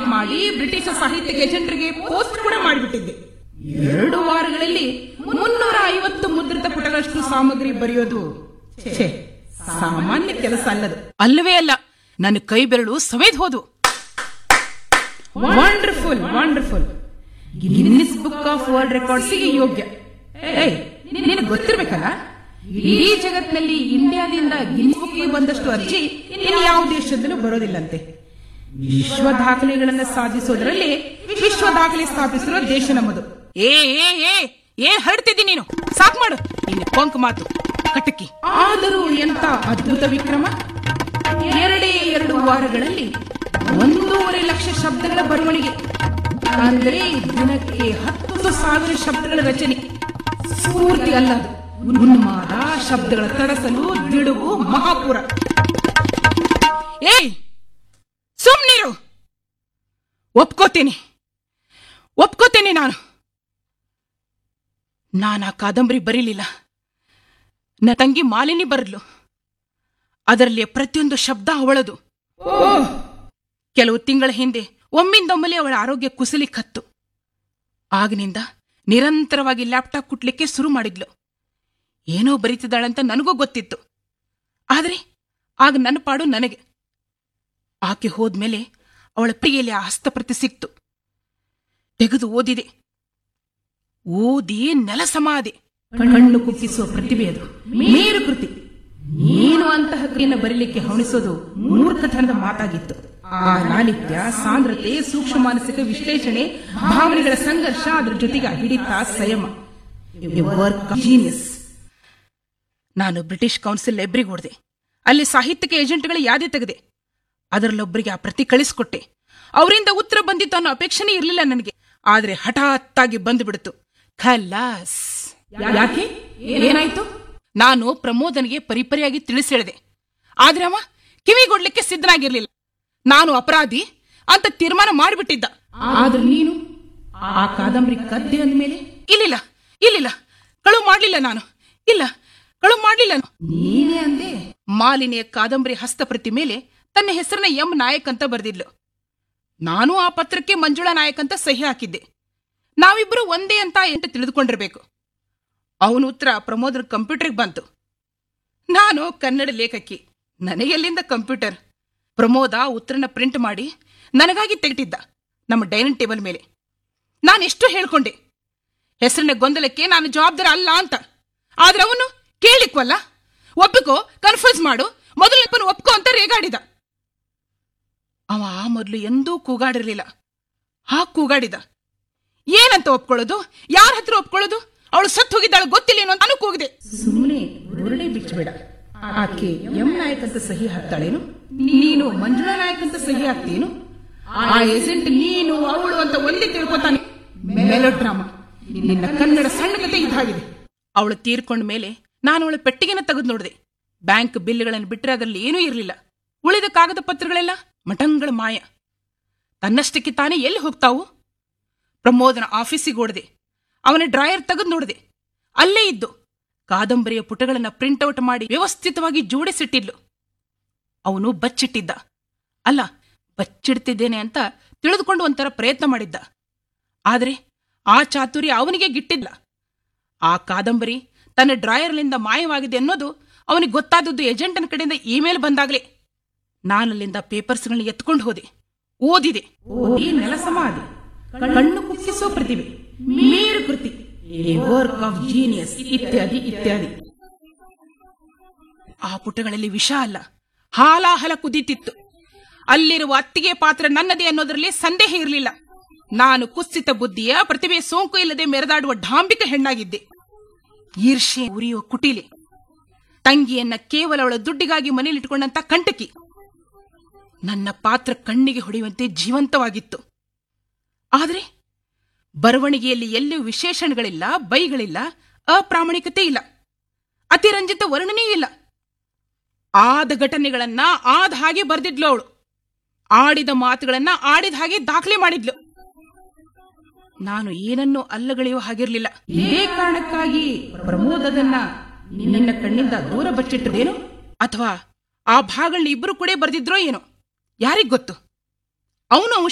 Type ಮಾಡಿ British ಸಾಹಿತ್ಯ ಏಜೆಂಟ್ರಿಗೆ post ಕೂಡ ಮಾಡಿಬಿಟ್ಟಿದ್ದೆ ಎರಡು ವಾರಗಳಲ್ಲಿ ಮುನ್ನೂರ ಐವತ್ತು ಮುದ್ರಿತ ಪುಟಗಳಷ್ಟು ಸಾಮಗ್ರಿ ಬರೆಯೋದು ಛೇ, ಸಾಮಾನ್ಯ ಕೆಲಸ ಅಲ್ಲದು ಅಲ್ಲವೇ ಅಲ್ಲ ನನ್ನ ಕೈ ಬೆರಳು ಸವೇದ್ ಹೋದು wonderful wonderful Guinness book of world ರೆಕಾರ್ಡ್ಸ್ಗೆ ಯೋಗ್ಯ ಏಯ್ ನಿನಗೆ ಗೊತ್ತಿರ್ಬೇಕಲ್ಲ ಇಡೀ ಜಗತ್ತಿನಲ್ಲಿ ಇಂಡಿಯಾದಿಂದ ಗಿನ್ನಿಸ್ ಬುಕ್ಗೆ ಬಂದಷ್ಟು ಅರ್ಜಿ ಇನ್ನು ಯಾವ ದೇಶದಲ್ಲೂ ಬರೋದಿಲ್ಲಂತೆ ವಿಶ್ವ ದಾಖಲೆಗಳನ್ನು ಸಾಧಿಸೋದ್ರಲ್ಲಿ ವಿಶ್ವ ದಾಖಲೆ ಸ್ಥಾಪಿಸಿರೋ ದೇಶ ನಮ್ಮದು ಏ ಏ ಏ ಏನ್ ಹರಡ್ತಿದ್ದಿ ನೀನು ಸಾಕ್ ಮಾಡು ನಿನ್ನ ಕೊಂಕ್ ಮಾತು ಕಟಕಿ ಆದರೂ ಎಂತ ಅದ್ಭುತ ವಿಕ್ರಮ ಎರಡೇ ಎರಡು ವಾರಗಳಲ್ಲಿ ಒಂದೂವರೆ ಲಕ್ಷ ಶಬ್ದಗಳ ಬರವಣಿಗೆ ಅಂದರೆ ದಿನಕ್ಕೆ ಹತ್ತು ಸಾವಿರ ಶಬ್ದಗಳ ರಚನೆ ಸ್ಫೂರ್ತಿ ಅಲ್ಲ ಅದು. ಉನ್ಮಾದ ಶಬ್ದಗಳ ತಡಸಲು ದಿಡುವು ಮಹಾಪುರ ಏಯ್ ಸುಮ್ನಿರು ಒಪ್ಕೋತೀನಿ ಒಪ್ಕೋತೀನಿ ನಾನು ನಾನು ಆ ಕಾದಂಬರಿ ಬರೀಲಿಲ್ಲ ನನ್ನ ತಂಗಿ ಮಾಲಿನಿ ಬರಲು ಅದರಲ್ಲಿ ಪ್ರತಿಯೊಂದು ಶಬ್ದ ಅವಳದು ಓಹ್ ಕೆಲವು ತಿಂಗಳ ಹಿಂದೆ ಒಮ್ಮಿಂದೊಮ್ಮೆಲೆ ಅವಳ ಆರೋಗ್ಯ ಕುಸಲಿಕ್ಕತ್ತು ಆಗಿನಿಂದ ನಿರಂತರವಾಗಿ ಲ್ಯಾಪ್ಟಾಪ್ ಕುಟ್ಲಿಕ್ಕೆ ಶುರು ಮಾಡಿದ್ಲು ಏನೋ ಬರೀತಿದ್ದಾಳಂತ ನನಗೂ ಗೊತ್ತಿತ್ತು ಆದರೆ ಆಗ ನನ್ನ ಪಾಡು ನನಗೆ ಆಕೆ ಹೋದ್ಮೇಲೆ ಅವಳ ಪ್ರಿಯಲ್ಲಿ ಆ ಹಸ್ತಪ್ರತಿ ಸಿಕ್ತು ತೆಗೆದು ಓದಿದೆ ಓದಿ ನೆಲ ಸಮಾಧಿ ಕಣ್ಣು ಕುಕ್ಕಿಸುವ ಪ್ರತಿಭೆ ಅದು ಮೇರು ಕೃತಿ ನೀನು ಅಂತಹ ಕೃತಿಯನ್ನು ಬರೀಲಿಕ್ಕೆ ಹವಣಿಸೋದು ಮೂರ್ಖತನದ ಮಾತಾಗಿತ್ತು ಆ ಲಾಲಿತ್ಯ ಸಾಂದ್ರತೆ ಸೂಕ್ಷ್ಮ ಮಾನಸಿಕ ವಿಶ್ಲೇಷಣೆ ಭಾವನೆಗಳ ಸಂಘರ್ಷ ಅದರ ಜೊತೆಗೆ ಆ ಹಿಡಿತ ಸಂಯಮ ವರ್ಕ್ ಜೀನಿಯಸ್ ನಾನು ಬ್ರಿಟಿಷ್ ಕೌನ್ಸಿಲ್ ಲೈಬ್ರರಿಗೆ ಹೊಡೆದೆ ಅಲ್ಲಿ ಸಾಹಿತ್ಯಿಕ ಏಜೆಂಟ್ಗಳ ಯಾದಿ ತೆಗೆದೆ ಅದರಲ್ಲೊಬ್ಬರಿಗೆ ಆ ಪ್ರತಿ ಕಳಿಸ್ಕೊಟ್ಟೆ ಅವರಿಂದ ಉತ್ತರ ಬಂದಿತ್ತು ಅನ್ನೋ ಅಪೇಕ್ಷೆನೇ ಇರಲಿಲ್ಲ ನನಗೆ ಆದ್ರೆ ಹಠಾತ್ತಾಗಿ ಬಂದುಬಿಡ್ತು ಖಲಾಸ್ ಯಾಕೆ ಏನಾಯ್ತು ನಾನು ಪ್ರಮೋದನಿಗೆ ಪರಿಪರಿಯಾಗಿ ತಿಳಿಸಿ ಹೇಳಿದೆ ಆದ್ರೆ ಅವ ಕಿವಿಗೊಡ್ಲಿಕ್ಕೆ ಸಿದ್ಧನಾಗಿರ್ಲಿಲ್ಲ ನಾನು ಅಪರಾಧಿ ಅಂತ ತೀರ್ಮಾನ ಮಾಡಿಬಿಟ್ಟಿದ್ದ ಆದ್ರೆ ನೀನು ಆ ಕಾದಂಬರಿ ಕದ್ದೆ ಅಂದ್ಮೇಲೆ ಇಲ್ಲಿಲ್ಲ ಇಲ್ಲಿಲ್ಲ ಕಳುವು ಮಾಡ್ಲಿಲ್ಲ ನಾನು ಇಲ್ಲ ಕಳುವು ಮಾಡ್ಲಿಲ್ಲ ನಾನು. ನೀನೇ ಅಂದೆ ಮಾಲಿನಿಯ ಕಾದಂಬರಿ ಹಸ್ತಪ್ರತಿ ಮೇಲೆ ತನ್ನ ಹೆಸರನ್ನ ಎಂ ನಾಯಕ್ ಅಂತ ಬರೆದಿದ್ಲು ನಾನು ಆ ಪತ್ರಕ್ಕೆ ಮಂಜುಳಾ ನಾಯಕ್ ಅಂತ ಸಹಿ ಹಾಕಿದ್ದೆ ನಾವಿಬ್ರು ಒಂದೇ ಅಂತ ಎಂತ ತಿಳಿದುಕೊಂಡಿರ್ಬೇಕು ಅವನ ಉತ್ತರ ಪ್ರಮೋದ್ರ ಕಂಪ್ಯೂಟರ್ಗೆ ಬಂತು ನಾನು ಕನ್ನಡ ಲೇಖಕಿ ನನಗೆಲ್ಲಿಂದ ಕಂಪ್ಯೂಟರ್ ಪ್ರಮೋದ ಉತ್ತರನ ಪ್ರಿಂಟ್ ಮಾಡಿ ನನಗಾಗಿ ತೆಗೆದಿದ್ದ ನಮ್ಮ ಡೈನಿಂಗ್ ಟೇಬಲ್ ಮೇಲೆ ನಾನೆಷ್ಟು ಹೇಳ್ಕೊಂಡೆ ಹೆಸರಿನ ಗೊಂದಲಕ್ಕೆ ನಾನು ಜವಾಬ್ದಾರ ಅಲ್ಲ ಅಂತ ಆದ್ರೆ ಅವನು ಕೇಳಿಕ್ವಲ್ಲ ಒಪ್ಪಿಕೋ ಕನ್ಫ್ಯೂಸ್ ಮಾಡು ಮೊದಲು ಒಪ್ಕೋ ಅಂತ ರೇಗಾಡಿದ ಅವ ಆ ಮೊದಲು ಎಂದೂ ಕೂಗಾಡಿರ್ಲಿಲ್ಲ ಹಾ ಕೂಗಾಡಿದ ಏನಂತ ಒಪ್ಕೊಳ್ಳೋದು ಯಾರ ಹತ್ರ ಒಪ್ಕೊಳ್ಳೋದು ಅವಳು ಸತ್ತು ಹೋಗಿದ್ದಾಳು ಗೊತ್ತಿಲ್ಲೇನೋ ಅಂತ ನಾನು ಕೂಗಿದೆ ಸುಮ್ಮನೆ ಬುರುಡೆ ಬಿಚ್ಚಬೇಡ ಆಕೆ ಎಂ ನಾಯಕ್ ಅಂತ ಸಹಿ ಹಾಕ್ತಾಳೇನು ನೀನು ಮಂಜುಳಾ ನಾಯಕ್ ಅಂತ ಸಹಿ ಹಾಕ್ತೇನು ಆ ಏಜೆಂಟ್ ನೀನು ಅವಳು ಅಂತ ಒಂದೇ ತಿಳ್ಕೊತಾನೆ ಮೆಲೋ ಡ್ರಾಮಾ ನಿನ್ನ ಕನ್ನಡ ಸಣ್ಣ ಕತೆ ಇದಾಗಿದೆ ಅವಳು ತೀರ್ಕೊಂಡ ಮೇಲೆ ನಾನು ಅವಳ ಪೆಟ್ಟಿಗೆನ ತೆಗೆದು ನೋಡಿದೆ ಬ್ಯಾಂಕ್ ಬಿಲ್ಗಳನ್ನು ಬಿಟ್ಟರೆ ಅದರಲ್ಲಿ ಏನೂ ಇರಲಿಲ್ಲ ಉಳಿದ ಕಾಗದ ಪತ್ರಗಳೆಲ್ಲ ಮಟಂಗಳ ಮಾಯ ತನ್ನಷ್ಟಕ್ಕೆ ತಾನೇ ಎಲ್ಲಿ ಹೋಗ್ತಾವು ಪ್ರಮೋದನ ಆಫೀಸಿಗೆ ಓಡಿದೆ ಅವನ ಡ್ರಾಯರ್ ತೆಗೆದು ನೋಡಿದೆ ಅಲ್ಲೇ ಇದ್ದು ಕಾದಂಬರಿಯ ಪುಟಗಳನ್ನ ಪ್ರಿಂಟ್ಔಟ್ ಮಾಡಿ ವ್ಯವಸ್ಥಿತವಾಗಿ ಜೋಡಿಸಿಟ್ಟಿದ್ಲು ಅವನು ಬಚ್ಚಿಟ್ಟಿದ್ದ ಅಲ್ಲ ಬಚ್ಚಿಡ್ತಿದ್ದೇನೆ ಅಂತ ತಿಳಿದುಕೊಂಡು ಒಂಥರ ಪ್ರಯತ್ನ ಮಾಡಿದ್ದ ಆದರೆ ಆ ಚಾತುರ್ಯ ಅವನಿಗೆ ಗಿಟ್ಟಿಲ್ಲ ಆ ಕಾದಂಬರಿ ತನ್ನ ಡ್ರಾಯರ್ಲಿಂದ ಮಾಯವಾಗಿದೆ ಅನ್ನೋದು ಅವನಿಗೆ ಗೊತ್ತಾದದ್ದು ಏಜೆಂಟನ ಕಡೆಯಿಂದ ಇಮೇಲ್ ಬಂದಾಗಲೇ ನಾನಲ್ಲಿಂದ ಪೇಪರ್ಸ್ಗಳನ್ನ ಎತ್ಕೊಂಡು ಹೋದೆ ಓದಿದೆ ಓದಿ ನೆಲ ಸಮಾಧಿ ಕಣ್ಣು ಕುಕ್ಕಿಸೋ ಪ್ರತಿಭೆ ಮೇರು ಕೃತಿ ವರ್ಕ್ ಆಫ್ ಜೀನಿಯಸ್ ಇತ್ಯಾದಿ ಇತ್ಯಾದಿ ಆ ಪುಟಗಳಲ್ಲಿ ವಿಷ ಅಲ್ಲ ಹಾಲಾಹಲ ಕುದೀತಿತ್ತು ಅಲ್ಲಿರುವ ಅತ್ತಿಗೆ ಪಾತ್ರ ನನ್ನದೇ ಅನ್ನೋದರಲ್ಲಿ ಸಂದೇಹ ಇರಲಿಲ್ಲ ನಾನು ಕುಸಿತ ಬುದ್ಧಿಯ ಪ್ರತಿಭೆ ಸೋಂಕು ಇಲ್ಲದೆ ಮೆರೆದಾಡುವ ಢಾಂಬಿಕ ಹೆಣ್ಣಾಗಿದ್ದೆ ಈರ್ಷೆ ಉರಿಯುವ ಕುಟಿಲೆ ತಂಗಿಯನ್ನ ಕೇವಲ ಅವಳ ದುಡ್ಡಿಗಾಗಿ ಮನೇಲಿಟ್ಟುಕೊಂಡಂತ ಕಂಟಕಿ ನನ್ನ ಪಾತ್ರ ಕಣ್ಣಿಗೆ ಹೊಡೆಯುವಂತೆ ಜೀವಂತವಾಗಿತ್ತು ಆದರೆ ಬರವಣಿಗೆಯಲ್ಲಿ ಎಲ್ಲಿಯೂ ವಿಶೇಷಣಗಳಿಲ್ಲ ಬೈಗಳಿಲ್ಲ ಅಪ್ರಾಮಾಣಿಕತೆ ಇಲ್ಲ ಅತಿರಂಜಿತ ವರ್ಣನೆಯೂ ಇಲ್ಲ ಆದ ಘಟನೆಗಳನ್ನ ಆದ ಹಾಗೆ ಬರೆದಿದ್ಲು ಅವಳು ಆಡಿದ ಮಾತುಗಳನ್ನ ಆಡಿದ ಹಾಗೆ ದಾಖಲೆ ಮಾಡಿದ್ಲು ನಾನು ಏನನ್ನೂ ಅಲ್ಲಗಳೆಯುವ ಹಾಗಿರ್ಲಿಲ್ಲ ಇದೇ ಕಾರಣಕ್ಕಾಗಿ ಪ್ರಮೋದ್ ಅದನ್ನ ನಿನ್ನ ಕಣ್ಣಿಂದ ದೂರ ಬಚ್ಚಿಟ್ಟದೇನು ಅಥವಾ ಆ ಭಾಗಗಳನ್ನ ಇಬ್ಬರು ಕೂಡ ಬರೆದಿದ್ರೋ ಏನೋ ಯಾರಿಗ್ ಗೊತ್ತು ಅವನು